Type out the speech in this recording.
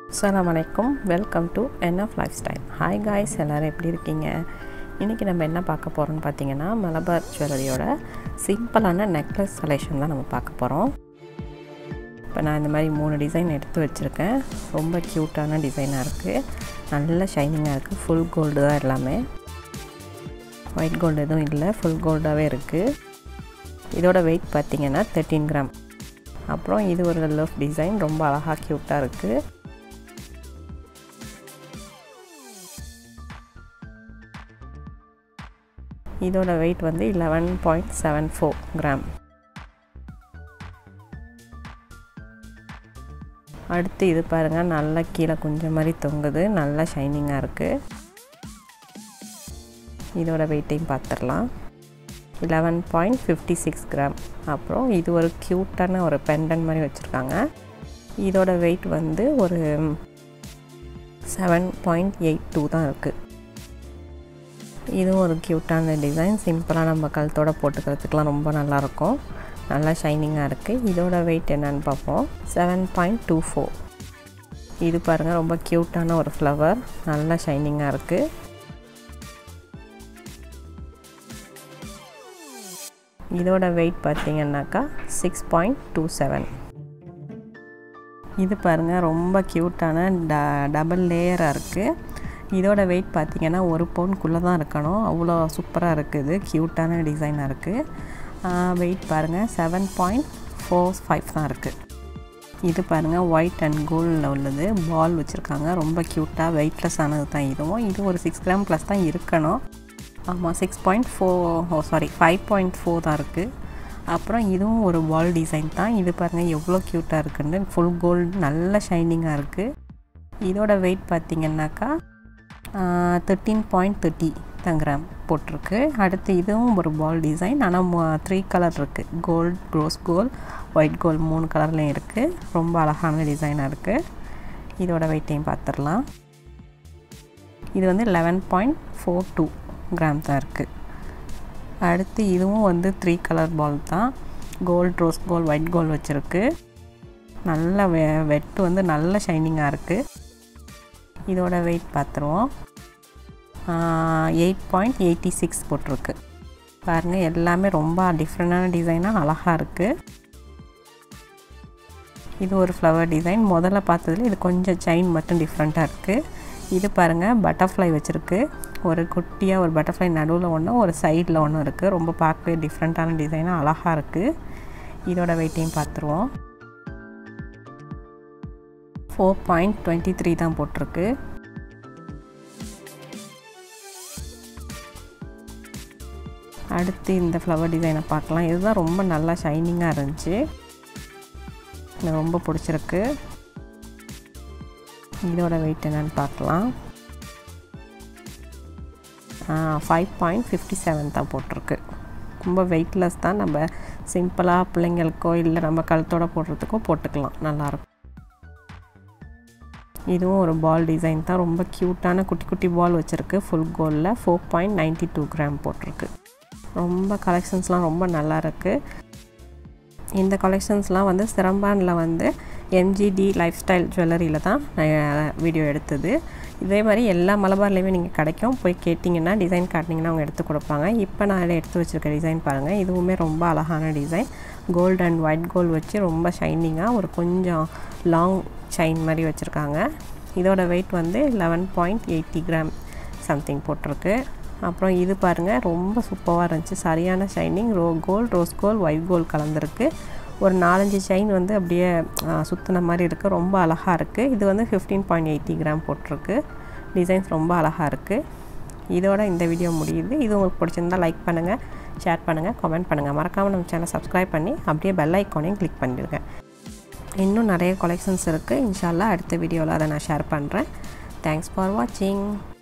அஸ்ஸலாமு அலைக்கும் welcome to NF life style hi guys எல்லோரும் எப்படி இருக்கீங்க இன்றைக்கி நம்ம என்ன பார்க்க போகிறோம்னு பார்த்தீங்கன்னா மலபார் ஜுவல்லரியோட சிம்பிளான நெக்லஸ் கலெக்ஷன் தான் நம்ம பார்க்க போகிறோம் இப்போ நான் இந்த மாதிரி மூணு டிசைன் எடுத்து வச்சுருக்கேன் ரொம்ப க்யூட்டான டிசைனாக இருக்குது நல்ல ஷைனிங்காக இருக்குது ஃபுல் கோல்டு தான் எல்லாமே ஒயிட் கோல்டு எதுவும் இல்லை ஃபுல் கோல்டாகவே இருக்குது இதோட வெயிட் பார்த்திங்கன்னா தேர்ட்டீன் கிராம் அப்புறம் இது ஒரு லவ் டிசைன் ரொம்ப அழகாக க்யூட்டாக இருக்குது இதோட வெயிட் வந்து eleven point seven four gram அடுத்து இது பாருங்கள் நல்லா கீழே கொஞ்சம் மாதிரி தொங்குது நல்லா ஷைனிங்காக இருக்குது இதோட வெயிட்டையும் பார்த்துடலாம் eleven point fifty six gram அப்புறம் இது ஒரு க்யூட்டான ஒரு பெண்டன் மாதிரி வச்சுருக்காங்க இதோட வெயிட் வந்து ஒரு செவன் பாயிண்ட் எயிட் டூ தான் இருக்குது இதுவும் ஒரு க்யூட்டான டிசைன் சிம்பிளாக நம்ம கழுத்தோட போட்டுக்கிறதுக்கெலாம் ரொம்ப நல்லாயிருக்கும் நல்லா ஷைனிங்காக இருக்குது இதோட வெயிட் என்னன்னு பார்ப்போம் செவன் பாயிண்ட் டூ ஃபோர் இது பாருங்கள் ரொம்ப க்யூட்டான ஒரு ஃப்ளவர் நல்லா ஷைனிங்காக இருக்குது இதோட வெயிட் பார்த்திங்கன்னாக்கா சிக்ஸ் பாயிண்ட் டூ செவன் இது பாருங்கள் ரொம்ப க்யூட்டான ட டபுள் லேயராக இருக்குது இதோட வெயிட் பார்த்திங்கன்னா ஒரு பவுனுக்குள்ளே தான் இருக்கணும் அவ்வளோ சூப்பராக இருக்குது க்யூட்டான டிசைனாக இருக்குது வெயிட் பாருங்கள் செவன் பாயிண்ட் ஃபோர் ஃபைவ் தான் இருக்குது இது பாருங்கள் ஒயிட் அண்ட் கோல்டில் உள்ளது பால் வச்சுருக்காங்க ரொம்ப க்யூட்டாக வெயிட்லெஸ் ஆனது தான் இதுவும் இது ஒரு சிக்ஸ் கிராம் ப்ளஸ் தான் இருக்கணும் ஆமாம் six point four oh sorry five point four தான் இருக்குது அப்புறம் இதுவும் ஒரு வால் டிசைன் தான் இது பாருங்கள் எவ்வளோ க்யூட்டாக இருக்குன்னு ஃபுல் கோல்டு நல்ல ஷைனிங்காக இருக்குது இதோட வெயிட் பார்த்திங்கன்னாக்கா தேர்ட்டீன் பாயிண்ட் தேர்ட்டி தான் கிராம் போட்டிருக்கு அடுத்து இதுவும் ஒரு பால் டிசைன் ஆனால் த்ரீ கலர் இருக்குது gold rose gold white gold மூணு கலர்லேயும் இருக்குது ரொம்ப அழகான டிசைனாக இருக்குது இதோட வெயிட்டையும் பார்த்துடலாம் இது வந்து eleven point four two gram தான் இருக்குது அடுத்து இதுவும் வந்து த்ரீ கலர் பால் தான் gold rose gold white gold வச்சுருக்கு நல்ல வெ வெட்டு வந்து நல்ல ஷைனிங்காக இருக்குது இதோட வெயிட் பார்த்துருவோம் எயிட் பாயிண்ட் எயிட்டி சிக்ஸ் போட்டிருக்கு பாருங்கள் எல்லாமே ரொம்ப டிஃப்ரெண்டான டிசைனாக அழகாக இருக்குது இது ஒரு ஃப்ளவர் டிசைன் முதல்ல பார்த்ததுல இது கொஞ்சம் செயின் மட்டும் டிஃப்ரெண்ட்டாக இருக்குது இது பாருங்கள் பட்டர்ஃப்ளை வச்சுருக்கு ஒரு குட்டியாக ஒரு பட்டர்ஃப்ளை நடுவில் ஒன்று ஒரு சைடில் ஒன்று இருக்குது ரொம்ப பார்க்கவே டிஃப்ரெண்ட்டான டிசைனாக அழகாக இருக்குது இதோட வெயிட்டையும் பார்த்துருவோம் ஃபோர் பாயிண்ட் டுவெண்ட்டி த்ரீ தான் போட்டிருக்கு அடுத்து இந்த ஃப்ளவர் டிசைனை பார்க்கலாம் இதுதான் ரொம்ப நல்லா ஷைனிங்காக இருந்துச்சு எனக்கு ரொம்ப பிடிச்சிருக்கு இதோட வெயிட் என்னன்னு பார்க்கலாம் ஃபைவ் பாயிண்ட் ஃபிஃப்டி செவன் தான் போட்டிருக்கு ரொம்ப வெயிட்லெஸ் தான் நம்ம சிம்பிளாக பிள்ளைங்களுக்கோ இல்லை நம்ம கழுத்தோட போடுறதுக்கோ போட்டுக்கலாம் நல்லாயிருக்கும் இதுவும் ஒரு பால் டிசைன் தான் ரொம்ப க்யூட்டான குட்டி குட்டி பால் வச்சுருக்கு ஃபுல் கோல்டில் four point ninety two gram போட்டிருக்கு ரொம்ப கலெக்ஷன்ஸ்லாம் ரொம்ப நல்லா இருக்குது இந்த கலெக்ஷன்ஸ்லாம் வந்து சிரம்பானில் வந்து எம்ஜிடி லைஃப் ஸ்டைல் ஜுவல்லரியில் தான் நான் வீடியோ எடுத்தது இதே மாதிரி எல்லா மலபார்லேயுமே நீங்கள் கிடைக்கும் போய் கேட்டிங்கன்னா டிசைன் காட்டினீங்கன்னா அவங்க எடுத்து கொடுப்பாங்க இப்போ நான் இதில் எடுத்து வச்சுருக்க டிசைன் பாருங்கள் இதுவுமே ரொம்ப அழகான design gold and white gold வச்சு ரொம்ப ஷைனிங்காக ஒரு கொஞ்சம் லாங் செயின் மாதிரி வச்சுருக்காங்க இதோட வெயிட் வந்து eleven point eighty gram something போட்டிருக்கு அப்புறம் இது பாருங்கள் ரொம்ப சூப்பராக இருந்துச்சு சரியான ஷைனிங் ரோ gold rose gold white gold கலந்துருக்கு ஒரு நாலஞ்சு செயின் வந்து அப்படியே சுற்றின மாதிரி இருக்குது ரொம்ப அழகாக இருக்குது இது வந்து ஃபிஃப்டீன் பாயிண்ட் எயிட்டி கிராம் போட்டிருக்கு டிசைன்ஸ் ரொம்ப அழகாக இருக்குது இதோட இந்த வீடியோ முடியுது இது உங்களுக்கு பிடிச்சிருந்தால் லைக் பண்ணுங்கள் ஷேர் பண்ணுங்கள் கமெண்ட் பண்ணுங்கள் மறக்காமல் நம்ம சேனல் சப்ஸ்கிரைப் பண்ணி அப்படியே பெல் ஐக்கானையும் கிளிக் பண்ணிடுங்க இன்னும் நிறைய கலெக்ஷன்ஸ் இருக்குது இன்ஷால்லா அடுத்த வீடியோவில் அதை நான் ஷேர் பண்ணுறேன் தேங்க்ஸ் ஃபார் வாட்சிங்